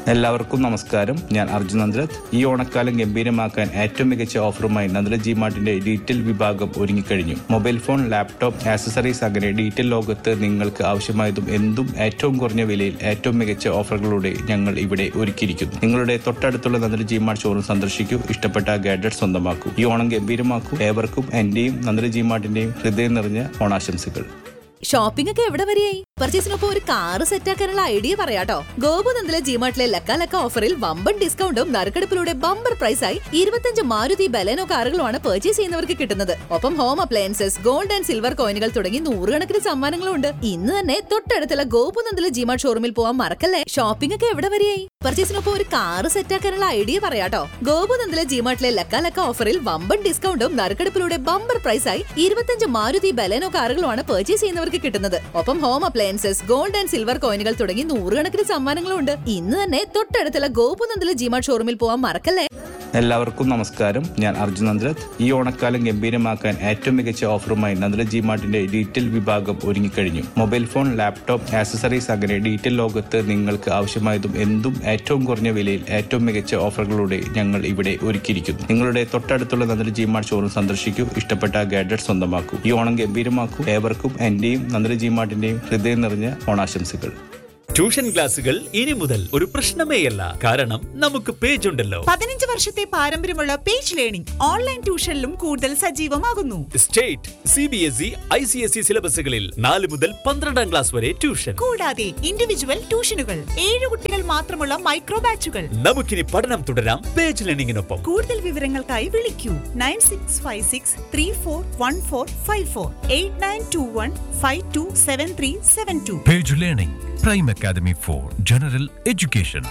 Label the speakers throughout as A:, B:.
A: എല്ലാവർക്കും നമസ്കാരം ഞാൻ അർജുൻ നന്ദ്രത് ഈ ഓണക്കാലം ഗംഭീരമാക്കാൻ ഏറ്റവും മികച്ച ഓഫറുമായി നന്ദ്ര ജി മാർട്ടിന്റെ ഡീറ്റെയിൽ വിഭാഗം ഒരുങ്ങിക്കഴിഞ്ഞു മൊബൈൽ ഫോൺ ലാപ്ടോപ്പ് ആക്സസറീസ് അങ്ങനെ ഡീറ്റെയിൽ ലോകത്ത് നിങ്ങൾക്ക് ആവശ്യമായതും എന്തും ഏറ്റവും കുറഞ്ഞ വിലയിൽ ഏറ്റവും മികച്ച ഓഫറുകളോടെ ഞങ്ങൾ ഇവിടെ ഒരുക്കിയിരിക്കുന്നു നിങ്ങളുടെ തൊട്ടടുത്തുള്ള നന്ദ്ര ജി മാർട്ട് ഷോറൂം സന്ദർശിക്കൂ ഇഷ്ടപ്പെട്ട ഗാഡ്ജറ്റ് സ്വന്തമാക്കൂ ഈ ഓണം ഗംഭീരമാക്കൂ ഏവർക്കും എന്റെയും നന്ദ്ര ജി മാർട്ടിന്റെയും ഹൃദയം നിറഞ്ഞ ഓണാശംസകൾ
B: ഷോപ്പിംഗ് ഒക്കെ എവിടെ വരെയായി പർച്ചേസിനൊപ്പം ഒരു കാറ് സെറ്റാക്കാനുള്ള ഐഡിയ പറയാട്ടോ ഗോപുനന്ദിലെ ജിമാർട്ടിലെ ലക്ക ലക്ക ഓഫറിൽ വമ്പൻ ഡിസ്കൗണ്ടും നറുക്കെടുപ്പിലൂടെ ബമ്പർ പ്രൈസായി ഇരുപത്തഞ്ച് മാരുതി ബലേനോ കാറുകളുമാണ് പർച്ചേസ് ചെയ്യുന്നവർക്ക് കിട്ടുന്നത് ഒപ്പം home appliances gold and silver കോയിനുകൾ തുടങ്ങി നൂറുകണക്കിന് സമ്മാനങ്ങളും ഉണ്ട് ഇന്ന് തന്നെ തൊട്ടടുത്തുള്ള ഗോപുനന്ദിലെ ജിമാർട്ട് ഷോറൂമിൽ പോകാൻ മറക്കല്ലേ ഷോപ്പിംഗ് ഒക്കെ എവിടെ വരെയായി പർച്ചേസിനൊപ്പം ഒരു കാറ് സെറ്റാക്കാനുള്ള ഐഡിയ പറയാട്ടോ ഗോപുനന്ദിലെ ജിമാർട്ടിലെ ലക്ക ലക്ക ഓഫറിൽ വമ്പൻ ഡിസ്കൗണ്ടും നറുക്കെടുപ്പിലൂടെ ബമ്പർ പ്രൈസായി ഇരുപത്തഞ്ച് മാരുതി ബലേനോ കാറുകളുമാണ് പർച്ചേസ് ചെയ്യുന്നവർക്ക് കിട്ടുന്നത് ഒപ്പം home appliances gold and silver കോയിനുകൾ തുടങ്ങി നൂറുകണക്കിന് സമ്മാനങ്ങളും ഉണ്ട് ഇന്ന് തന്നെ തൊട്ടടുത്തുള്ള ഗോപുനന്ദിലെ ജിമാർട്ട് ഷോറൂമിൽ പോകാൻ മറക്കല്ലേ
A: എല്ലാവർക്കും നമസ്കാരം ഞാൻ അർജുൻ നന്ദ്രത് ഈ ഓണക്കാലം ഗംഭീരമാക്കാൻ ഏറ്റവും മികച്ച ഓഫറുമായി നന്ദ്ര ജി മാർട്ടിന്റെ ഡീറ്റെയിൽ വിഭാഗം ഒരുങ്ങിക്കഴിഞ്ഞു മൊബൈൽ ഫോൺ ലാപ്ടോപ്പ് ആക്സസറീസ് അങ്ങനെ ഡീറ്റെയിൽ ലോകത്ത് നിങ്ങൾക്ക് ആവശ്യമായതും എന്തും ഏറ്റവും കുറഞ്ഞ വിലയിൽ ഏറ്റവും മികച്ച ഓഫറുകളോടെ ഞങ്ങൾ ഇവിടെ ഒരുക്കിയിരിക്കുന്നു നിങ്ങളുടെ തൊട്ടടുത്തുള്ള നന്ദ്ര ജി മാർട്ട് ഷോറൂം സന്ദർശിക്കൂ ഇഷ്ടപ്പെട്ട ഗാഡ്ജറ്റ് സ്വന്തമാക്കൂ ഈ ഓണം ഗംഭീരമാക്കൂ ഏവർക്കും എന്റെയും നന്ദ്ര ജി മാർട്ടിന്റെയും ഹൃദയം നിറഞ്ഞ ഓണാശംസകൾ
C: ട്യൂഷൻ ക്ലാസുകൾ ഇനി മുതൽ ഒരു പ്രശ്നമേയല്ല കാരണം നമുക്ക് പേജ് ഉണ്ടല്ലോ
D: പതിനഞ്ച് വർഷത്തെ പാരമ്പര്യമുള്ള പേജ് ലേണിംഗ് ഓൺലൈൻ ട്യൂഷനിലും കൂടുതൽ സജീവമാകുന്നു
C: state C B S E I C S E സിലബസുകളിൽ നാല് മുതൽ പന്ത്രണ്ടാം ക്ലാസ് വരെ ട്യൂഷൻ
D: കൂടാതെ ഇൻഡിവിജ്വൽ ട്യൂഷനുകൾ ഏഴ് കുട്ടികൾ മാത്രമുള്ള മൈക്രോ ബാച്ചുകൾ
C: നമുക്കിനി പഠനം തുടരാം പേജ് ലേണിംഗിനൊപ്പം
D: കൂടുതൽ വിവരങ്ങൾക്കായി വിളിക്കൂ nine six five six three four one four five four eight nine two one five two seven three seven two
E: Page Learning, Prime Academy for General Education.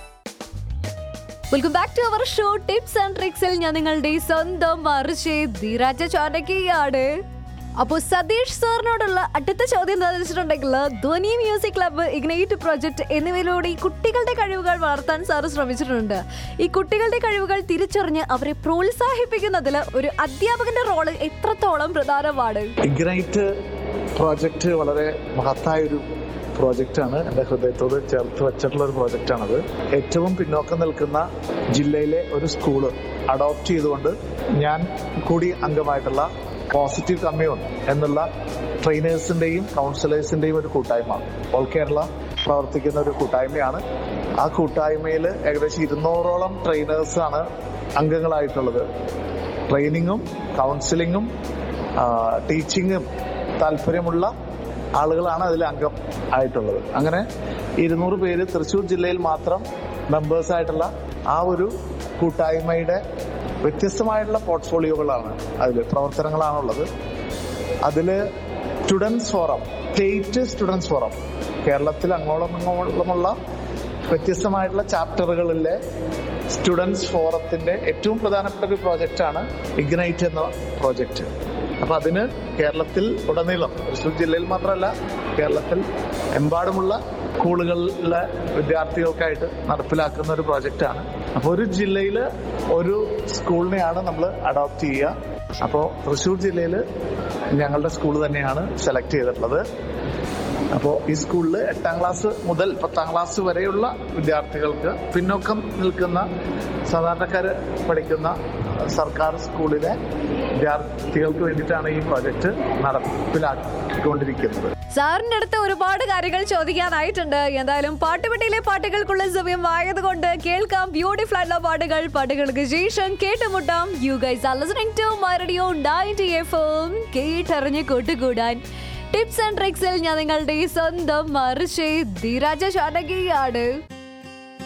F: Welcome back to our show tips and ട്രിക്സിൽ ഞാൻ നിങ്ങളുടെ സ്വന്തം മറിച്ച് ധീരാജ ചോരക്കയാണ് അപ്പോൾ സതീഷ് സാറിനോടുള്ള അടുത്ത ചോദ്യം എന്താണെന്ന് വെച്ചിട്ടുണ്ടെങ്കിൽ ധ്വനി മ്യൂസിക് ക്ലബ്ബ് ഇഗ്നൈറ്റ് പ്രോജക്റ്റ് എന്നിവയിലൂടെ ഈ കുട്ടികളുടെ കഴിവുകൾ വളർത്താൻ സാറ് ശ്രമിച്ചിട്ടുണ്ട് ഈ കുട്ടികളുടെ കഴിവുകൾ തിരിച്ചറിഞ്ഞ് അവരെ പ്രോത്സാഹിപ്പിക്കുന്നതിൽ ഒരു അധ്യാപകന്റെ റോള് എത്രത്തോളം പ്രധാനമാണ്
G: ഇഗ്നൈറ്റ് പ്രോജക്റ്റ് വളരെ മഹത്തായ ഒരു പ്രോജക്റ്റാണ് എൻ്റെ ഹൃദയത്തോട് ചേർത്ത് വെച്ചിട്ടുള്ള ഒരു പ്രോജക്റ്റാണത് ഏറ്റവും പിന്നോക്കം നിൽക്കുന്ന ജില്ലയിലെ ഒരു സ്കൂള് അഡോപ്റ്റ് ചെയ്തുകൊണ്ട് ഞാൻ കൂടി അംഗമായിട്ടുള്ള പോസിറ്റീവ് കമ്മ്യൂൺ എന്നുള്ള ട്രെയിനേഴ്സിൻ്റെയും കൗൺസിലേഴ്സിൻ്റെയും ഒരു കൂട്ടായ്മ ഓൾ കേരള പ്രവർത്തിക്കുന്ന ഒരു കൂട്ടായ്മയാണ് ആ കൂട്ടായ്മയിൽ ഏകദേശം ഇരുന്നൂറോളം ട്രെയിനേഴ്സാണ് അംഗങ്ങളായിട്ടുള്ളത് ട്രെയിനിങ്ങും കൗൺസിലിങ്ങും ടീച്ചിങ്ങും താല്പര്യമുള്ള ആളുകളാണ് അതിൽ അംഗം ആയിട്ടുള്ളത് അങ്ങനെ ഇരുന്നൂറ് പേര് തൃശ്ശൂർ ജില്ലയിൽ മാത്രം മെമ്പേഴ്സ് ആയിട്ടുള്ള ആ ഒരു കൂട്ടായ്മയുടെ വ്യത്യസ്തമായിട്ടുള്ള പോർട്ട്ഫോളിയോകളാണ് അതിൽ പ്രവർത്തനങ്ങളാണുള്ളത് അതിൽ students forum state students forum കേരളത്തിൽ അങ്ങോളം ഇങ്ങോളമുള്ള വ്യത്യസ്തമായിട്ടുള്ള ചാപ്റ്ററുകളിലെ സ്റ്റുഡൻസ് ഫോറത്തിന്റെ ഏറ്റവും പ്രധാനപ്പെട്ട ഒരു പ്രോജക്റ്റാണ് ഇഗ്നൈറ്റ് എന്ന പ്രോജക്റ്റ് അപ്പൊ അതിന് കേരളത്തിൽ ഉടനീളം തൃശ്ശൂർ ജില്ലയിൽ മാത്രമല്ല കേരളത്തിൽ എമ്പാടുമുള്ള സ്കൂളുകളിലെ വിദ്യാർത്ഥികൾക്കായിട്ട് നടപ്പിലാക്കുന്ന ഒരു പ്രോജക്റ്റാണ് അപ്പോൾ ഒരു ജില്ലയിൽ ഒരു സ്കൂളിനെയാണ് നമ്മൾ അഡോപ്റ്റ് ചെയ്യുക അപ്പോൾ തൃശ്ശൂർ ജില്ലയിൽ ഞങ്ങളുടെ സ്കൂൾ തന്നെയാണ് സെലക്ട് ചെയ്തിട്ടുള്ളത് അപ്പോൾ ഈ സ്കൂളിൽ എട്ടാം ക്ലാസ് മുതൽ പത്താം ക്ലാസ് വരെയുള്ള വിദ്യാർത്ഥികൾക്ക് പിന്നോക്കം നിൽക്കുന്ന സാധാരണക്കാർ പഠിക്കുന്ന സർക്കാർ സ്കൂളിലെ വിദ്യാർത്ഥികൾക്ക് വേണ്ടിയിട്ടാണ് ഈ പ്രോജക്റ്റ് നടപ്പിലാക്കിക്കൊണ്ടിരിക്കുന്നത്
F: സാറിന്റെ അടുത്ത് ഒരുപാട് കാര്യങ്ങൾ ചോദിക്കാനായിട്ടുണ്ട് എന്തായാലും പാട്ടുപെട്ടിയിലെ പാട്ടുകൾക്കുള്ള സമയം ആയതുകൊണ്ട് കേൾക്കാം ബ്യൂട്ടിഫുൾ ആയിട്ടുള്ള പാട്ടുകൾ പാട്ടുകൾക്ക് ശേഷം കേട്ടുമുട്ടാം you guys are listening to my radio 90 FM കേട്ടറിഞ്ഞ് കൂട്ടുകൂടാൻ ടിപ്സ് ആൻഡ് ട്രിക്സിൽ ഞാൻ നിങ്ങളുടെ സ്വന്തം മറിച്ച് ധീരാജ ഷാനകിയാണ്